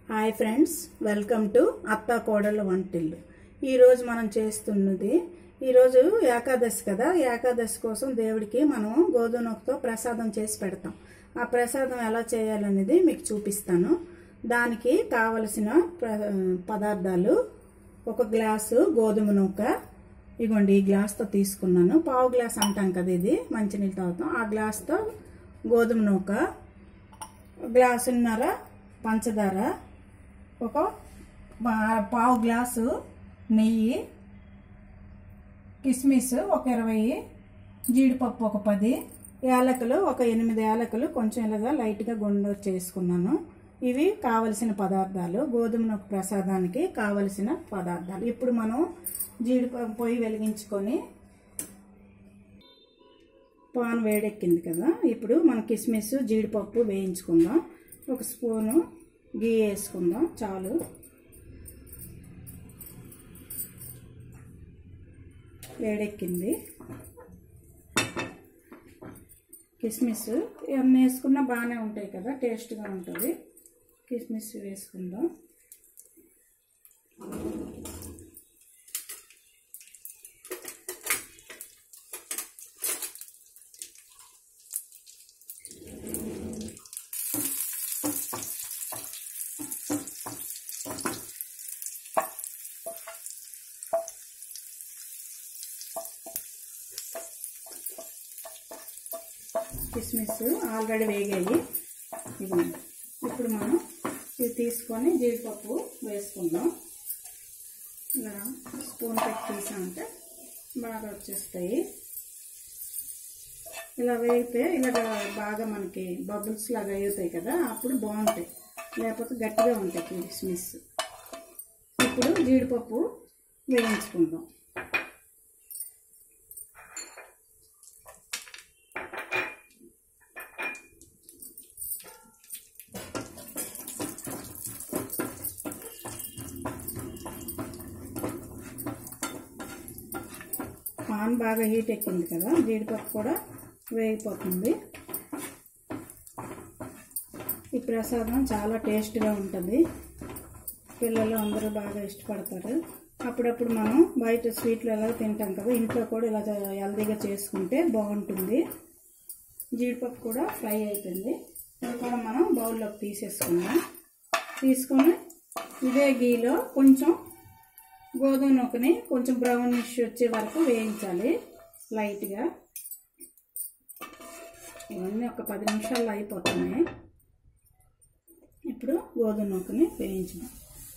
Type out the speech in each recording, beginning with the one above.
hi friends welcome to అత్త కోడళ్ళ వంటిల్లు ఈరోజు మనం చేస్తున్నది ఈరోజు ఏకాదశి కదా ఏకాదశి కోసం దేవుడికి మనం గోధుమ నొక్కతో ప్రసాదం చేసి పెడతాం ఆ ప్రసాదం ఎలా చేయాలనేది మీకు చూపిస్తాను దానికి కావలసిన ప్ర- పదార్థాలు ఒక గ్లాసు గోధుమ నూక ఇగోండి ఈ గ్లాస్తో తీసుకున్నాను పావు గ్లాస్ అంటాం కదా ఇది మంచినీళ్ళు తాగుతాం ఆ గ్లాస్తో గోధుమ నూక గ్లాసున్నర పంచదార ఒక పా- పావు గ్లాసు నెయ్యి కిస్మిస్ ఒక ఇరవై జీడిపప్పు ఒక పది యాలకులు ఒక ఎనిమిది యాలకులు కొంచెం ఇలాగా లైట్గా గుండు చేసుకున్నాను ఇవి కావలసిన పదార్థాలు గోధుమ నూక ప్రసాదానికి కావలసిన పదార్థాలు ఇప్పుడు మనం జీడిపప్పు పొయ్యి వెలిగించుకొని పాన్ వేడెక్కింది కదా ఇప్పుడు మన కిస్మిస్ జీడిపప్పు వేయించుకుందాం ఒక స్పూను గీ వేసుకుందాం చాలు వేడెక్కింది కిస్మిస్ ఇవన్నీ వేసుకున్నా బాగానే ఉంటాయి కదా టేస్ట్గా ఉంటుంది కిస్మిస్ వేసుకుందాం కిస్మిస్ ఆల్రెడీ వేగాయి ఇవ్వండి ఇప్పుడు మనం ఇది తీసుకొని జీడిపప్పు వేసుకుందాం ఇలా స్పూన్ పెట్టి తీసామంటే బాగా వచ్చేస్తాయి ఇలా వేగితే ఇలా బాగా మనకి బబుల్స్ లాగా అవుతాయి కదా అప్పుడు బాగుంటాయి లేకపోతే గట్టిగా ఉంటాయి కిస్మిస్ ఇప్పుడు జీడిపప్పు వేయించుకుందాం పాన్ బాగా హీట్ ఎక్కింది కదా జీడిపప్పు కూడా వేగిపోతుంది ఈ ప్రసాదం చాలా టేస్ట్గా ఉంటుంది పిల్లలు అందరూ బాగా ఇష్టపడతారు అప్పుడప్పుడు మనం బయట స్వీట్లు ఎలా తింటాం కదా ఇంట్లో కూడా ఇలా హెల్దీగా చేసుకుంటే బాగుంటుంది జీడిపప్పు కూడా ఫ్రై అయిపోయింది ఇది కూడా మనం బౌల్లోకి తీసేసుకుందాం తీసుకొని ఇదే గీలో కొంచెం గోధుమ నూకని కొంచెం బ్రౌనిష్ వచ్చే వరకు వేయించాలి లైట్గా ఇవన్నీ ఒక పది నిమిషాల్లో అయిపోతున్నాయి ఇప్పుడు గోధుమ నూకని వేయించడం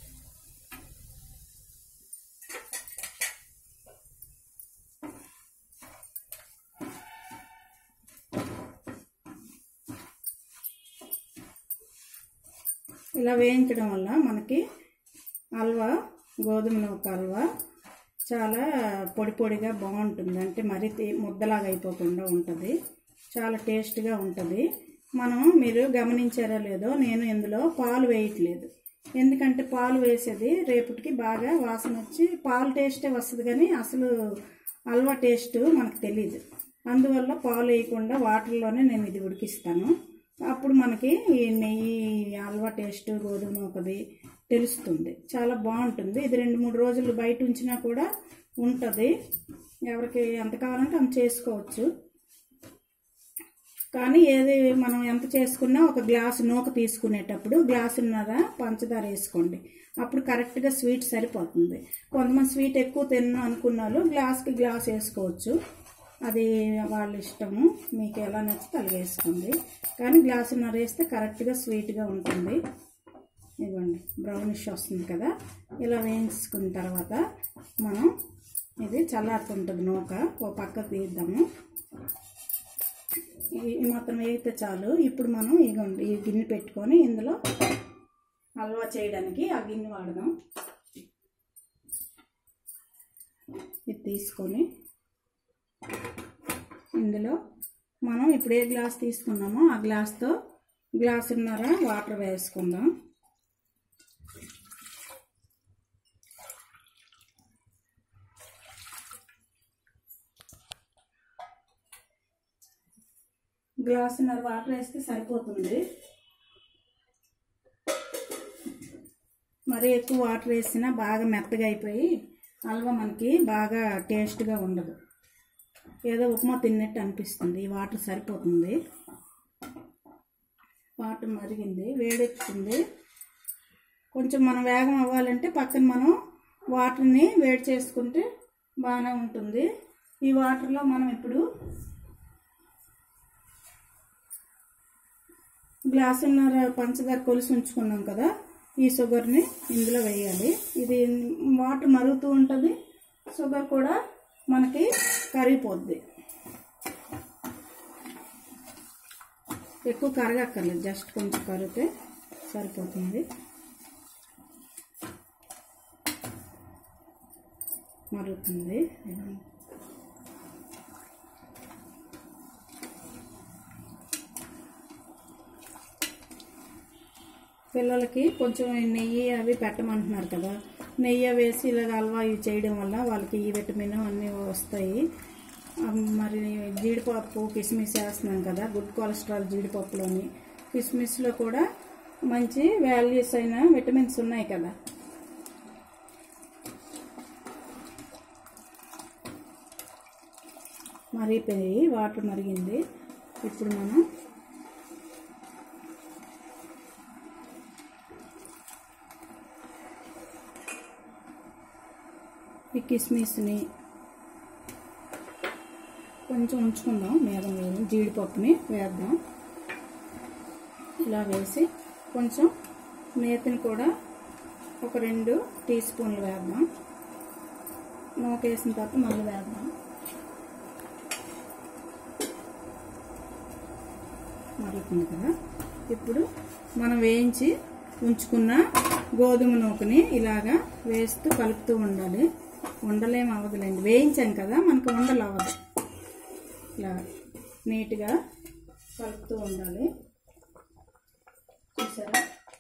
ఇలా వేయించడం వల్ల మనకి హల్వా గోధుమ నూక హల్వా చాలా పొడి పొడిగా బాగుంటుంది అంటే మరీ తే- ముద్దలాగా అయిపోకుండా ఉంటుంది చాలా టేస్ట్గా ఉంటుంది మనం మీరు గమనించారో లేదో నేను ఇందులో పాలు వేయట్లేదు ఎందుకంటే పాలు వేసేది రేపటికి బాగా వాసన వచ్చి పాలు టేస్టే వస్తుంది కానీ అసలు హల్వా టేస్ట్ మనకు తెలియదు అందువల్ల పాలు వేయకుండా వాటర్లోనే నేను ఇది ఉడికిస్తాను అప్పుడు మనకి ఈ నెయ్యి హల్వా టేస్ట్ గోధుమ నూకది తెలుస్తుంది చాలా బాగుంటుంది ఇది రెండు మూడు రోజులు బయట ఉంచినా కూడా ఉంటుంది ఎవరికి ఎంత కావాలంటే అంత చేసుకోవచ్చు కానీ ఏది మనం ఎంత చేసుకున్నా ఒక గ్లాసు నూక తీసుకునేటప్పుడు గ్లాసున్నర పంచదార వేసుకోండి అప్పుడు కరెక్ట్గా స్వీట్ సరిపోతుంది కొంతమంది స్వీట్ ఎక్కువ తిన్నా అనుకున్న వాళ్ళు గ్లాస్కి గ్లాస్ వేసుకోవచ్చు అది వాళ్ళ ఇష్టము మీకు ఎలా నచ్చితే అలా వేసుకోండి కానీ గ్లాసున్నర వేస్తే కరెక్ట్గా స్వీట్గా ఉంటుంది ఇదిగోండి బ్రౌనిష్ వస్తుంది కదా ఇలా వేయించుకున్న తర్వాత మనం ఇది చల్లారుతుంటుంది నూక ఓ పక్క తీద్దాము ఈ మాత్రం వేగితే చాలు ఇప్పుడు మనం ఇగోండి ఈ గిన్నె పెట్టుకొని ఇందులో హల్వా చేయడానికి ఆ గిన్నె వాడదాం ఇది తీసుకొని ఇందులో మనం ఇప్పుడు ఏ గ్లాస్ తీసుకున్నామో ఆ గ్లాస్తో గ్లాసున్నర వాటర్ వేసుకుందాం గ్లాసున్నర వాటర్ వేస్తే సరిపోతుంది మరీ ఎక్కువ వాటర్ వేసినా బాగా మెత్తగా అయిపోయి హల్వా మనకి బాగా టేస్ట్గా ఉండదు ఏదో ఉప్మా తిన్నట్టు అనిపిస్తుంది ఈ వాటర్ సరిపోతుంది వాటర్ మరిగింది వేడెక్కుతుంది కొంచెం మనం వేగం అవ్వాలంటే పక్కన మనం వాటర్ని వేడి చేసుకుంటే బాగానే ఉంటుంది ఈ వాటర్లో మనం ఇప్పుడు గ్లాసున్నర పంచదార కొలిసి ఉంచుకున్నాం కదా ఈ షుగర్ని ఇందులో వేయాలి ఇది వాటర్ మరుగుతూ ఉంటుంది షుగర్ కూడా మనకి కరిగిపోద్ది ఎక్కువ కరగక్కర్లేదు జస్ట్ కొంచెం కరిగితే సరిపోతుంది మరుగుతుంది పిల్లలకి కొంచెం నెయ్యి అవి పెట్టమంటున్నారు కదా నెయ్యి వేసి ఇలాగ హల్వా ఇవి చేయడం వల్ల వాళ్ళకి ఈ విటమిన్ అన్నీ వస్తాయి ఆ, మరి జీడిపప్పు కిస్మిస్ వేస్తున్నాం కదా గుడ్ కొలెస్ట్రాల్ జీడిపప్పులోని కిస్మిస్లో కూడా మంచి వాల్యూస్ అయిన విటమిన్స్ ఉన్నాయి కదా మరిగిపోయి వాటర్ మరిగింది ఇప్పుడు మనం ఈ కిస్మిస్ని కొంచెం ఉంచుకుందాం మీద మీద జీడిపప్పుని వేద్దాం ఇలా వేసి కొంచెం మేతిని కూడా ఒక రెండు టీ స్పూన్లు వేద్దాం నూకేసిన తర్వాత మళ్ళీ వేద్దాం మరుగుతుంది కదా ఇప్పుడు మనం వేయించి ఉంచుకున్న గోధుమ నూకని ఇలాగా వేస్తూ కలుపుతూ ఉండాలి ఉండలేం అవ్వదులేండి వేయించాం కదా మనకు ఉండలు అవ్వదు ఇలా నీట్గా కలుపుతూ ఉండాలి చూసారా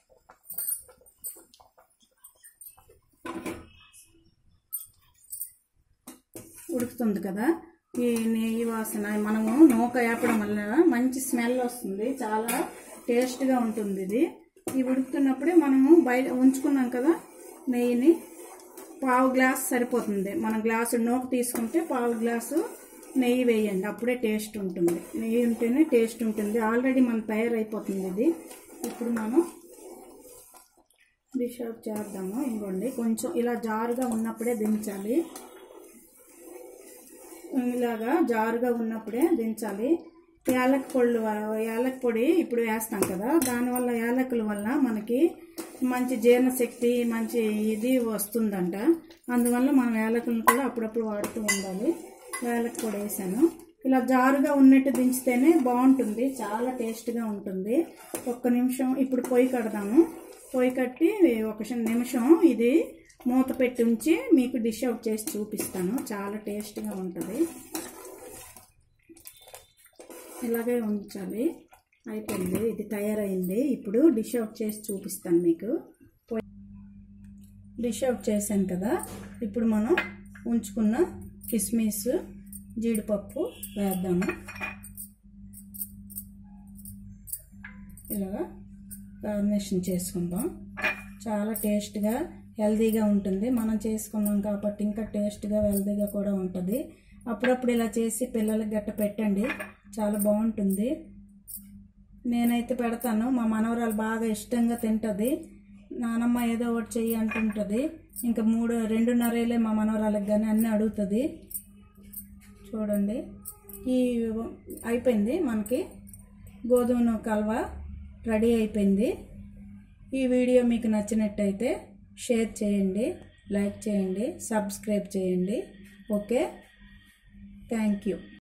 ఉడుకుతుంది కదా ఈ నెయ్యి వాసన మనము నూక వేపడం వల్ల మంచి స్మెల్ వస్తుంది చాలా టేస్ట్గా ఉంటుంది ఇది ఈ ఉడుకుతున్నప్పుడే మనము బయట ఉంచుకున్నాం కదా నెయ్యిని పావు గ్లాస్ సరిపోతుంది మనం గ్లాసు నూక తీసుకుంటే పావు గ్లాసు నెయ్యి వేయండి అప్పుడే టేస్ట్ ఉంటుంది నెయ్యి ఉంటేనే టేస్ట్ ఉంటుంది ఆల్రెడీ మన తయారైపోతుంది ఇది ఇప్పుడు మనం డిష్ అవుట్ చేద్దాము ఇంకోండి కొంచెం ఇలా జారుగా ఉన్నప్పుడే దించాలి ఇలాగా జారుగా ఉన్నప్పుడే దించాలి యాలక్ పొళ్ళు యాలక్ పొడి ఇప్పుడు వేస్తాం కదా దానివల్ల యాలకుల వల్ల మనకి మంచి జీర్ణశక్తి మంచి ఇది వస్తుందంట అందువల్ల మనం యాలకులను కూడా అప్పుడప్పుడు వాడుతూ ఉండాలి యాలక్ పొడి వేసాను ఇలా జారుగా ఉన్నట్టు దించితేనే బాగుంటుంది చాలా టేస్ట్గా ఉంటుంది ఒక్క నిమిషం ఇప్పుడు పొయ్యి కడదాము పొయ్యి కట్టి ఒక నిమిషం ఇది మూత పెట్టి ఉంచి మీకు డిష్ అవుట్ చేసి చూపిస్తాను చాలా టేస్ట్గా ఉంటుంది ఇలాగే ఉంచాలి అయిపోయింది ఇది తయారైంది ఇప్పుడు డిష్ అవుట్ చేసి చూపిస్తాను మీకు డిష్ అవుట్ చేశాను కదా ఇప్పుడు మనం ఉంచుకున్న కిస్మిస్ జీడిపప్పు వేద్దాము ఇలాగా గార్నిషన్ చేసుకుందాం చాలా టేస్ట్గా హెల్తీగా ఉంటుంది మనం చేసుకున్నాం కాబట్టి ఇంకా టేస్ట్గా హెల్తీగా కూడా ఉంటుంది అప్పుడప్పుడు ఇలా చేసి పిల్లలకి గట్ట పెట్టండి చాలా బాగుంటుంది నేనైతే పెడతాను మా మనవరాలు బాగా ఇష్టంగా తింటుంది నానమ్మ ఏదో ఒకటి చెయ్యి అంటుంటుంది ఇంకా మూడు రెండున్నరేలే మా మనవరాలకు కానీ అన్నీ అడుగుతుంది చూడండి ఈ అయిపోయింది మనకి గోధుమ కల్వ రెడీ అయిపోయింది ఈ వీడియో మీకు నచ్చినట్టయితే షేర్ చేయండి లైక్ చేయండి సబ్స్క్రైబ్ చేయండి ఓకే థ్యాంక్ యూ